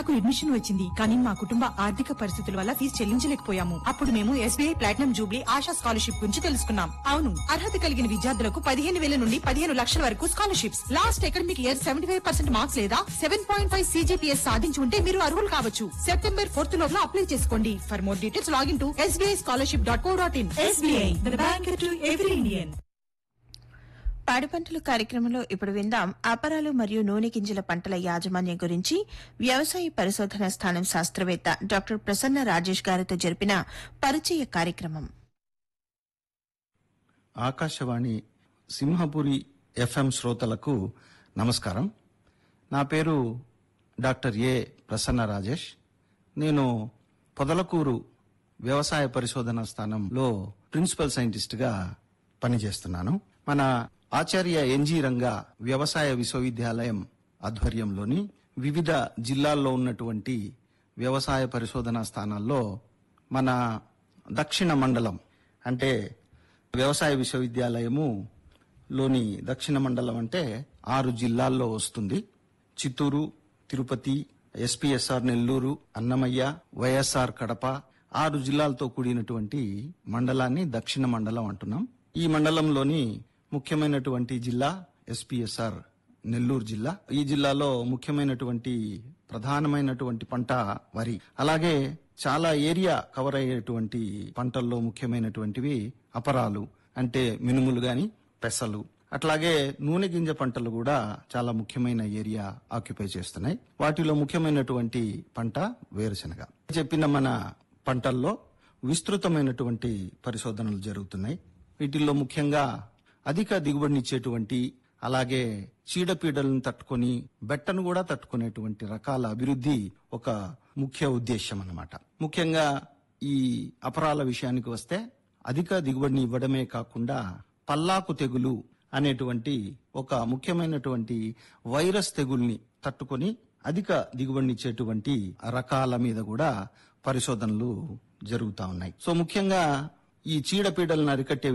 నాకు అడ్మిషన్ వచ్చింది కానీ మా కుటుంబ ఆర్థిక పరిస్థితుల వల్ల ఫీజు చెల్లించలేకపోయాము అప్పుడు మేము SBI platinum jubilee Asha scholarship గురించి తెలుసుకున్నాం అవును అర్హత కలిగిన విద్యార్థులకు పదిహేను వేల నుండి పదిహేను లక్షల వరకు scholarships last academic year seventy five percent marks లేదా సెవెన్ పాయింట్ ఫైవ్ సీజీపీఎస్ సాధించి ఉంటే మీరు అర్హులు కావచ్చు సెప్టెంబర్ ఫోర్త్ లోపల అప్లై చేసుకోండి for more details login to SBI scholarship dot co dot in SBI bank to every Indian పాడి పంటల కార్యక్రమంలో ఇప్పుడు విందాం అపరాలు మరియు నూనె గింజల పంటల యాజమాన్యం గురించి వ్యవసాయ పరిశోధన స్థానం శాస్త్రవేత్త డాక్టర్ ప్రసన్న రాజేష్ గారితో జరిపిన పరిచయ కార్యక్రమం ఆకాశవాణి సింహపురి ఎఫ్ఎం శ్రోతలకు నమస్కారం నా పేరు డాక్టర్ ఏ ప్రసన్న రాజేష్ నేను పొదలకూరు వ్యవసాయ పరిశోధన స్థానంలో ప్రిన్సిపల్ సైంటిస్ట్గా పనిచేస్తున్నాను మన ఆచార్య ఎన్జీ రంగా వ్యవసాయ విశ్వవిద్యాలయం ఆధ్వర్యంలోని వివిధ జిల్లాల్లో ఉన్నటువంటి వ్యవసాయ పరిశోధనా స్థానాల్లో మన దక్షిణ మండలం అంటే వ్యవసాయ విశ్వవిద్యాలయము లోని దక్షిణ మండలం అంటే ఆరు జిల్లాల్లో వస్తుంది చిత్తూరు తిరుపతి ఎస్పీఎస్ఆర్ నెల్లూరు అన్నమయ్య వైఎస్ఆర్ కడప ఆరు జిల్లాలతో కూడినటువంటి మండలాన్ని దక్షిణ మండలం అంటున్నాం ఈ మండలంలోని ముఖ్యమైనటువంటి జిల్లా ఎస్పీఎస్ఆర్ నెల్లూరు జిల్లా ఈ జిల్లాలో ముఖ్యమైనటువంటి ప్రధానమైనటువంటి పంట వరి అలాగే చాలా ఏరియా కవర్ అయ్యేటువంటి పంటల్లో ముఖ్యమైనటువంటివి అపరాలు అంటే మినుములు గాని పెసలు అట్లాగే నూనె గింజ పంటలు కూడా చాలా ముఖ్యమైన ఏరియా ఆక్యుపై చేస్తున్నాయి వాటిలో ముఖ్యమైనటువంటి పంట వేరుశనగ చెప్పిన మన పంటల్లో విస్తృతమైనటువంటి పరిశోధనలు జరుగుతున్నాయి వీటిల్లో ముఖ్యంగా అధిక దిగుబడినిచ్చేటువంటి అలాగే చీడపీడలను తట్టుకొని బెట్టను కూడా తట్టుకునేటువంటి రకాల అభివృద్ధి ఒక ముఖ్య ఉద్దేశం అన్నమాట ముఖ్యంగా ఈ అపరాల విషయానికి వస్తే అధిక దిగుబడిని ఇవ్వడమే కాకుండా పల్లాకు తెగులు అనేటువంటి ఒక ముఖ్యమైనటువంటి వైరస్ తెగుల్ని తట్టుకొని అధిక దిగుబడినిచ్చేటువంటి రకాల మీద కూడా పరిశోధనలు జరుగుతా ఉన్నాయి సో ముఖ్యంగా ఈ చీడపీడలను అరికట్టే